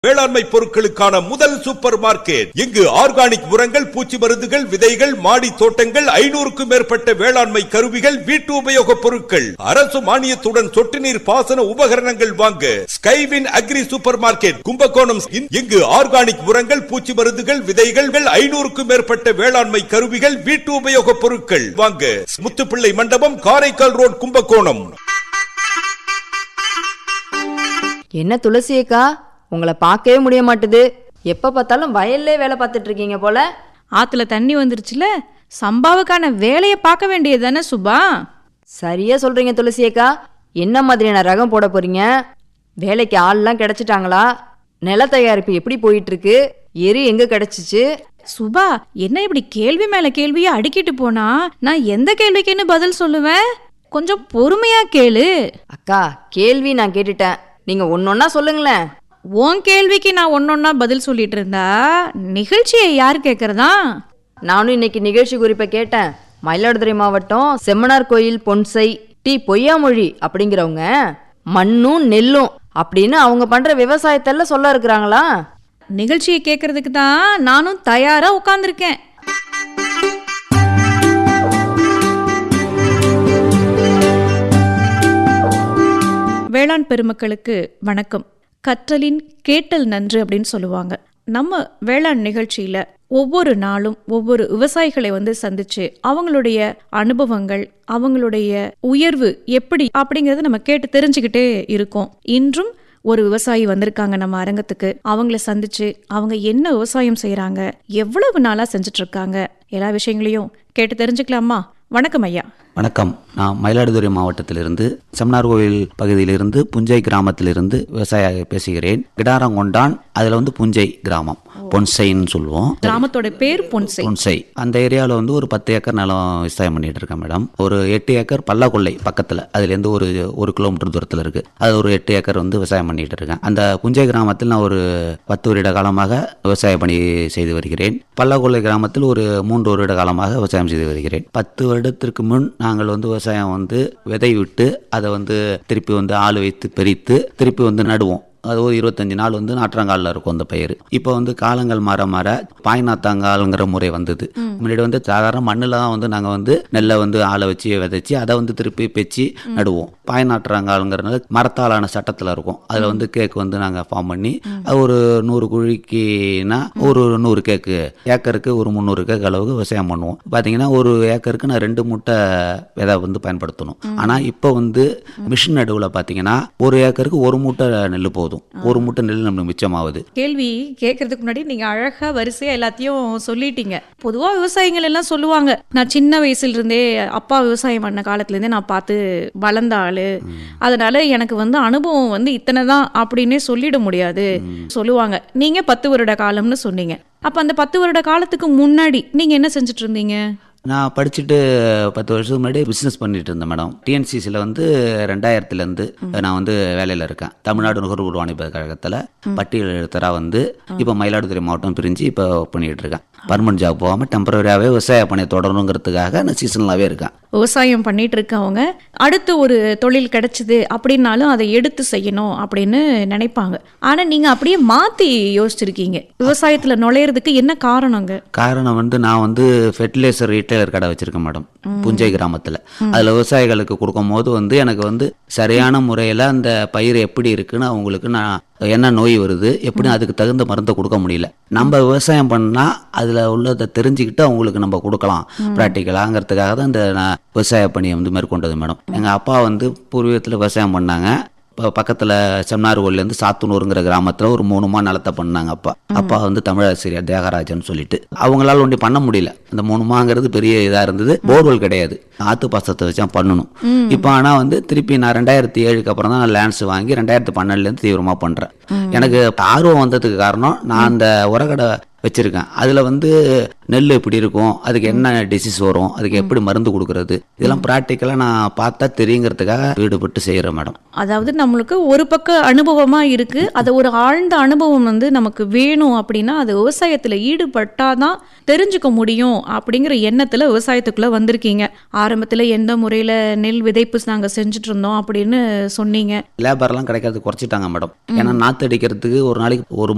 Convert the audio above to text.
வேளாண்மை பொருட்களுக்கான முதல் சூப்பர் மார்க்கெட் இங்கு ஆர்கானிக் உரங்கள் பூச்சி மருந்துகள் விதைகள் மாடி தோட்டங்கள் ஐநூறுக்கும் மேற்பட்ட வேளாண்மை கருவிகள் வீட்டு உபயோக பொருட்கள் அரசு மானியத்துடன் சொட்டு நீர் பாசன உபகரணங்கள் வாங்க Skywin agri supermarket Kumbakonam இங்கு ஆர்கானிக் உரங்கள் பூச்சி மருந்துகள் விதைகள் ஐநூறுக்கும் மேற்பட்ட வேளாண்மை கருவிகள் வீட்டு உபயோக பொருட்கள் வாங்க முத்துப்பிள்ளை மண்டபம் காரைக்கால் ரோட் கும்பகோணம் என்ன துளசி அக்கா உங்களை பார்க்கவே முடிய மாட்டுது எப்போ பார்த்தாலும் வயல்லே வேலை பார்த்துட்டு இருக்கீங்க போல ஆத்துல தண்ணி வந்துருச்சுல சம்பாவுக்கான வேலையை பார்க்க வேண்டியது தானே சுபா சரியா சொல்றீங்க துளசி அக்கா என்ன மாதிரியான ரகம் போட போறீங்க வேலைக்கு ஆள்லாம் கிடைச்சிட்டாங்களா நில தயாரிப்பு எப்படி போயிட்டு இருக்கு எரு எங்க கிடைச்சிச்சு சுபா என்ன இப்படி கேள்வி மேல கேள்வியை அடுக்கிட்டு போனா நான் எந்த கேள்விக்குன்னு பதில் சொல்லுவேன் கொஞ்சம் பொறுமையா கேளு அக்கா கேள்வி நான் கேட்டுட்டேன் நீங்க ஒன்னொன்னா சொல்லுங்களேன் உன் கேள்விக்கு நான் ஒன்னொன்னா பதில் சொல்லிட்டு இருந்தா நிகழ்ச்சியை யார் கேட்கறதா நானும் இன்னைக்கு நிகழ்ச்சி குறிப்பை கேட்டேன் மயிலாடுதுறை மாவட்டம் செம்மனார் கோயில் பொன்சை டி பொய்யாமொழி அப்படிங்கிறவங்க மண்ணும் நெல்லும் அப்படின்னு அவங்க பண்ற விவசாயத்தெல்லாம் சொல்ல இருக்கிறாங்களா நிகழ்ச்சியை கேட்கறதுக்கு தான் நானும் தயாரா உட்கார்ந்துருக்கேன் வேளாண் பெருமக்களுக்கு வணக்கம் கற்றலின் கேட்டல் நன்று அப்படின்னு சொல்லுவாங்க நம்ம வேளாண் நிகழ்ச்சியில ஒவ்வொரு நாளும் ஒவ்வொரு விவசாயிகளை வந்து சந்திச்சு அவங்களுடைய அனுபவங்கள் அவங்களுடைய உயர்வு எப்படி அப்படிங்கறத நம்ம கேட்டு தெரிஞ்சுக்கிட்டே இருக்கோம் இன்றும் ஒரு விவசாயி வந்திருக்காங்க நம்ம அரங்கத்துக்கு அவங்கள சந்திச்சு அவங்க என்ன விவசாயம் செய்றாங்க எவ்வளவு நாளா செஞ்சுட்டு இருக்காங்க எல்லா விஷயங்களையும் கேட்டு தெரிஞ்சுக்கலாமா வணக்கம் ஐயா வணக்கம் நான் மயிலாடுதுறை மாவட்டத்திலிருந்து செம்னார் கோவில் பகுதியிலிருந்து புஞ்சை கிராமத்திலிருந்து விவசாய பேசுகிறேன் கிடாரங்கொண்டான் அதில் வந்து புஞ்சை கிராமம் பொன்சைன்னு சொல்லுவோம் கிராமத்தோட பேர் பொன்சை பொன்சை அந்த ஏரியாவில் வந்து ஒரு பத்து ஏக்கர் நிலம் விவசாயம் பண்ணிட்டு இருக்கேன் மேடம் ஒரு எட்டு ஏக்கர் பல்லாக்கொள்ளை பக்கத்தில் அதுலேருந்து ஒரு ஒரு கிலோமீட்டர் தூரத்தில் இருக்குது அது ஒரு எட்டு ஏக்கர் வந்து விவசாயம் பண்ணிட்டு இருக்கேன் அந்த புஞ்சை கிராமத்தில் நான் ஒரு பத்து வருட காலமாக விவசாய பணி செய்து வருகிறேன் பல்லாக்கொள்ளை கிராமத்தில் ஒரு மூன்று வருட காலமாக விவசாயம் செய்து வருகிறேன் பத்து வருடத்திற்கு முன் நாங்கள் வந்து விவசாயம் வந்து விதை விட்டு அதை வந்து திருப்பி வந்து ஆள் வைத்து பிரித்து திருப்பி வந்து நடுவோம் அது ஒரு இருபத்தஞ்சு நாள் வந்து நாற்றங்காலில் இருக்கும் அந்த பயிர் இப்போ வந்து காலங்கள் மாற மாற பாய்நாத்தாங்கால்ங்கிற முறை வந்தது முன்னாடி வந்து சாதாரண மண்ணில் தான் வந்து நாங்கள் வந்து நெல்லை வந்து ஆளை வச்சு விதைச்சி அதை வந்து திருப்பி பெச்சு நடுவோம் பாய்நாற்றங்கால்ங்கிறனால மரத்தாலான சட்டத்தில் இருக்கும் அதில் வந்து கேக் வந்து நாங்கள் ஃபார்ம் பண்ணி அது ஒரு நூறு குழிக்குனா ஒரு நூறு கேக்கு ஏக்கருக்கு ஒரு முந்நூறு கேக் அளவுக்கு விவசாயம் பண்ணுவோம் பார்த்தீங்கன்னா ஒரு ஏக்கருக்கு நான் ரெண்டு மூட்டை விதை வந்து பயன்படுத்தணும் ஆனால் இப்போ வந்து மிஷின் நடுவில் பார்த்தீங்கன்னா ஒரு ஏக்கருக்கு ஒரு மூட்டை நெல் போதும் ஒரு மூட்டை நெல் நம்மளுக்கு மிச்சமாகுது கேள்வி கேட்கறதுக்கு முன்னாடி நீங்க அழகா வரிசையா எல்லாத்தையும் சொல்லிட்டீங்க பொதுவா விவசாயிகள் எல்லாம் சொல்லுவாங்க நான் சின்ன வயசுல இருந்தே அப்பா விவசாயம் பண்ண காலத்துல இருந்தே நான் பார்த்து வளர்ந்த ஆளு அதனால எனக்கு வந்து அனுபவம் வந்து இத்தனை தான் அப்படின்னே சொல்லிட முடியாது சொல்லுவாங்க நீங்க பத்து வருட காலம்னு சொன்னீங்க அப்ப அந்த பத்து வருட காலத்துக்கு முன்னாடி நீங்க என்ன செஞ்சுட்டு இருந்தீங்க நான் படிச்சுட்டு பத்து வருஷத்துக்கு முன்னாடி பிஸ்னஸ் பண்ணிட்டு இருந்தேன் மேடம் டிஎன்சிசியில் வந்து ரெண்டாயிரத்துலேருந்து நான் வந்து வேலையில் இருக்கேன் தமிழ்நாடு நுகர்வோர் வாணிப கழகத்தில் பட்டியல் எழுத்தராக வந்து இப்போ மயிலாடுதுறை மாவட்டம் பிரிஞ்சு இப்போ பண்ணிட்டு இருக்கேன் பர்மனன்ட் ஜாப் போகாமல் டெம்பரரியாகவே விவசாய பணியை தொடரணுங்கிறதுக்காக நான் சீசனலாகவே இருக்கேன் விவசாயம் பண்ணிட்டு இருக்கவங்க அடுத்து ஒரு தொழில் கிடைச்சது அப்படின்னாலும் அதை எடுத்து செய்யணும் அப்படின்னு நினைப்பாங்க ஆனா நீங்க அப்படியே மாத்தி யோசிச்சிருக்கீங்க விவசாயத்துல நுழையிறதுக்கு என்ன காரணங்க காரணம் வந்து நான் வந்து ஃபெர்டிலைசர் ரீட்டைலர் கடை வச்சிருக்கேன் மேடம் புஞ்சை கிராமத்தில் அதில் விவசாயிகளுக்கு கொடுக்கும் போது வந்து எனக்கு வந்து சரியான முறையில் அந்த பயிர் எப்படி இருக்குன்னு அவங்களுக்கு நான் என்ன நோய் வருது எப்படி அதுக்கு தகுந்த மருந்தை கொடுக்க முடியல நம்ம விவசாயம் பண்ணால் அதில் உள்ளதை தெரிஞ்சுக்கிட்டு அவங்களுக்கு நம்ம கொடுக்கலாம் ப்ராக்டிக்கலாங்கிறதுக்காக தான் இந்த நான் விவசாய பணியை வந்து மேற்கொண்டது மேடம் எங்கள் அப்பா வந்து பூர்வீகத்தில் விவசாயம் பண்ணாங்க இப்போ பக்கத்தில் செம்னார்கோல்லேருந்து சாத்தனூருங்கிற கிராமத்தில் ஒரு மூணு மா நிலத்தை பண்ணாங்க அப்பா அப்பா வந்து தமிழாசிரியர் தேகராஜன் சொல்லிட்டு அவங்களால ஒண்டி பண்ண முடியல அந்த மூணு மாங்கிறது பெரிய இதாக இருந்தது போர்வெல் கிடையாது ஆத்து பாசத்தை வச்சா பண்ணணும் இப்போ ஆனால் வந்து திருப்பி நான் ரெண்டாயிரத்தி ஏழுக்கு அப்புறம் தான் நான் லேண்ட்ஸ் வாங்கி ரெண்டாயிரத்தி பன்னெண்டுலேருந்து தீவிரமாக பண்ணுறேன் எனக்கு ஆர்வம் வந்ததுக்கு காரணம் நான் அந்த உரக்கடை வச்சிருக்கேன் அதில் வந்து நெல் எப்படி இருக்கும் அதுக்கு என்ன டிசீஸ் வரும் அதுக்கு எப்படி மருந்து கொடுக்கறது இதெல்லாம் ப்ராக்டிக்கலாக நான் பார்த்தா தெரியுங்கிறதுக்காக ஈடுபட்டு செய்கிறேன் மேடம் அதாவது நம்மளுக்கு ஒரு பக்க அனுபவமா இருக்கு அது ஒரு ஆழ்ந்த அனுபவம் வந்து நமக்கு வேணும் அப்படின்னா அது விவசாயத்துல ஈடுபட்டாதான் தெரிஞ்சுக்க முடியும் அப்படிங்கிற எண்ணத்துல விவசாயத்துக்குள்ள வந்திருக்கீங்க ஆரம்பத்துல எந்த முறையில நெல் விதைப்பு நாங்க செஞ்சுட்டு இருந்தோம் அப்படின்னு சொன்னீங்க லேபர்லாம் கிடைக்கிறது குறைச்சிட்டாங்க மேடம் ஏன்னா நாற்று அடிக்கிறதுக்கு ஒரு நாளைக்கு ஒரு